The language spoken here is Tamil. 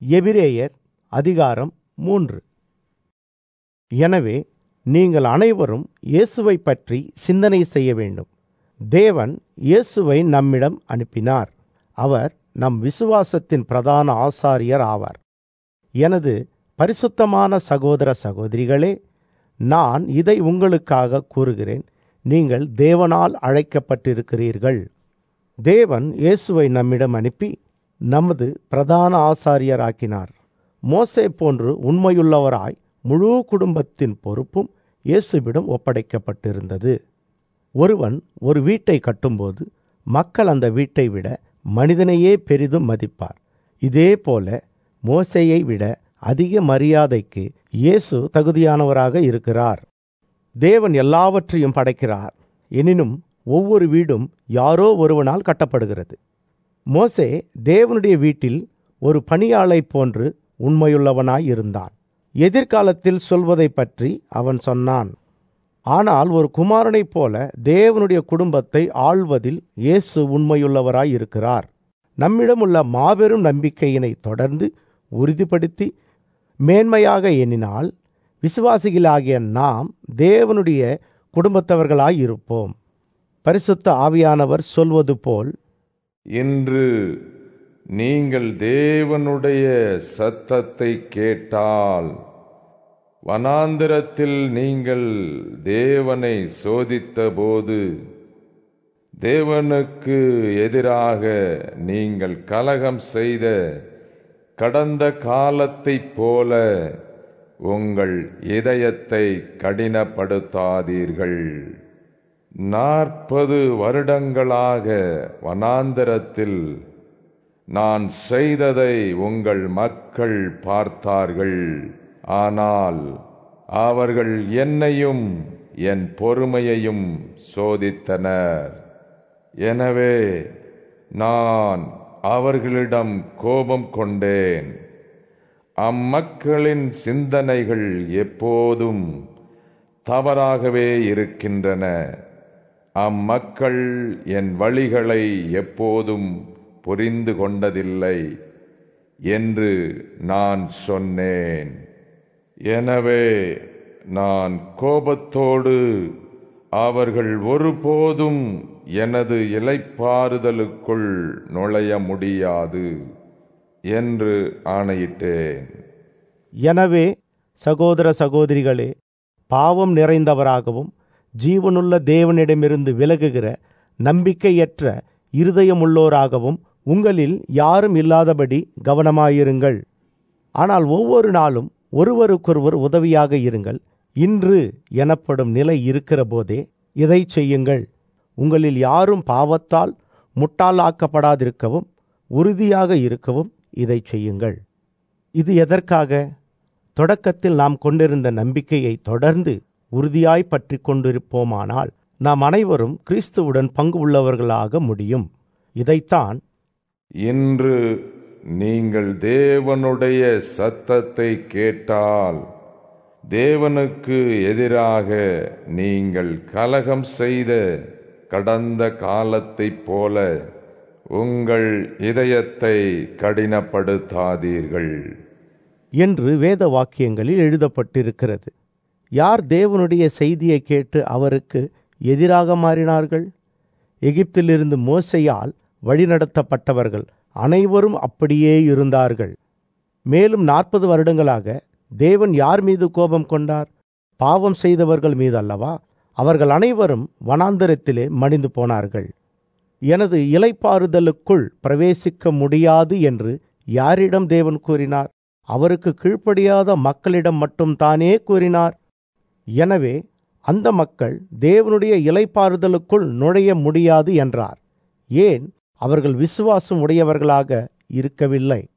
எபிரேயர் அதிகாரம் மூன்று எனவே நீங்கள் அனைவரும் இயேசுவை பற்றி சிந்தனை செய்ய வேண்டும் தேவன் இயேசுவை நம்மிடம் அனுப்பினார் அவர் நம் விசுவாசத்தின் பிரதான ஆசாரியர் ஆவார் எனது பரிசுத்தமான சகோதர சகோதரிகளே நான் இதை உங்களுக்காக கூறுகிறேன் நீங்கள் தேவனால் அழைக்கப்பட்டிருக்கிறீர்கள் தேவன் இயேசுவை நம்மிடம் அனுப்பி நமது பிரதான ஆசாரியராக்கினார் மோசே போன்று உண்மையுள்ளவராய் முழு குடும்பத்தின் பொறுப்பும் இயேசுவிடம் ஒப்படைக்கப்பட்டிருந்தது ஒருவன் ஒரு வீட்டை கட்டும்போது மக்கள் அந்த வீட்டை விட மனிதனையே பெரிதும் மதிப்பார் இதே போல மோசையை விட அதிக மரியாதைக்கு இயேசு தகுதியானவராக இருக்கிறார் தேவன் எல்லாவற்றையும் படைக்கிறார் எனினும் ஒவ்வொரு வீடும் யாரோ ஒருவனால் கட்டப்படுகிறது மோசே தேவனுடைய வீட்டில் ஒரு பணியாளை போன்று உண்மையுள்ளவனாய் இருந்தான் எதிர்காலத்தில் சொல்வதை பற்றி அவன் சொன்னான் ஆனால் ஒரு குமாரனைப் போல தேவனுடைய குடும்பத்தை ஆள்வதில் இயேசு உண்மையுள்ளவராய் இருக்கிறார் நம்மிடமுள்ள மாபெரும் நம்பிக்கையினை தொடர்ந்து உறுதிப்படுத்தி மேன்மையாக எண்ணினால் விசுவாசிகளாகிய நாம் தேவனுடைய குடும்பத்தவர்களாய் இருப்போம் பரிசுத்த ஆவியானவர் சொல்வது போல் இன்று நீங்கள் தேவனுடைய சத்தத்தை கேட்டால் வனாந்திரத்தில் நீங்கள் தேவனை சோதித்தபோது தேவனுக்கு எதிராக நீங்கள் கலகம் செய்த கடந்த காலத்தைப் போல உங்கள் இதயத்தை கடினப்படுத்தாதீர்கள் நாற்பது வருடங்களாக வனாந்தரத்தில் நான் செய்ததை உங்கள் மக்கள் பார்த்தார்கள் ஆனால் அவர்கள் என்னையும் என் பொறுமையையும் சோதித்தனர் எனவே நான் அவர்களிடம் கோபம் கொண்டேன் அம்மக்களின் சிந்தனைகள் எப்போதும் தவறாகவே இருக்கின்றன அம்மக்கள் என் வழிகளை எப்போதும் புரிந்து கொண்டதில்லை என்று நான் சொன்னேன் எனவே நான் கோபத்தோடு அவர்கள் ஒருபோதும் எனது இலைப்பாறுதலுக்குள் நுழைய முடியாது என்று ஆணையிட்டேன் எனவே சகோதர சகோதரிகளே பாவம் நிறைந்தவராகவும் ஜீவனுள்ள தேவனிடமிருந்து விலகுகிற நம்பிக்கையற்ற இருதயமுள்ளோராகவும் உங்களில் யாரும் இல்லாதபடி கவனமாயிருங்கள் ஆனால் ஒவ்வொரு நாளும் ஒருவருக்கொருவர் உதவியாக இருங்கள் இன்று எனப்படும் நிலை இருக்கிற போதே இதை செய்யுங்கள் உங்களில் யாரும் பாவத்தால் முட்டாளாக்கப்படாதிருக்கவும் உறுதியாக இருக்கவும் இதை செய்யுங்கள் இது எதற்காக தொடக்கத்தில் நாம் கொண்டிருந்த நம்பிக்கையை தொடர்ந்து உறுதியாய் பற்றி கொண்டிருப்போமானால் நாம் அனைவரும் கிறிஸ்துவுடன் பங்கு உள்ளவர்களாக முடியும் இதைத்தான் இன்று நீங்கள் தேவனுடைய சத்தத்தை கேட்டால் தேவனுக்கு எதிராக நீங்கள் கலகம் செய்த கடந்த காலத்தைப் போல உங்கள் இதயத்தை கடினப்படுத்தாதீர்கள் என்று வேத வாக்கியங்களில் எழுதப்பட்டிருக்கிறது யார் தேவனுடைய செய்தியை கேட்டு அவருக்கு எதிராக மாறினார்கள் எகிப்திலிருந்து மோசையால் வழிநடத்தப்பட்டவர்கள் அனைவரும் அப்படியே இருந்தார்கள் மேலும் நாற்பது வருடங்களாக தேவன் யார் மீது கோபம் கொண்டார் பாவம் செய்தவர்கள் மீது அல்லவா அவர்கள் அனைவரும் வனாந்தரத்திலே மடிந்து போனார்கள் எனது இலைப்பாறுதலுக்குள் பிரவேசிக்க முடியாது என்று யாரிடம் தேவன் கூறினார் அவருக்கு கீழ்ப்படியாத மக்களிடம் மட்டும் தானே கூறினார் எனவே அந்த மக்கள் தேவனுடைய இலைப்பாறுதலுக்குள் நுழைய முடியாது என்றார் ஏன் அவர்கள் விசுவாசம் உடையவர்களாக இருக்கவில்லை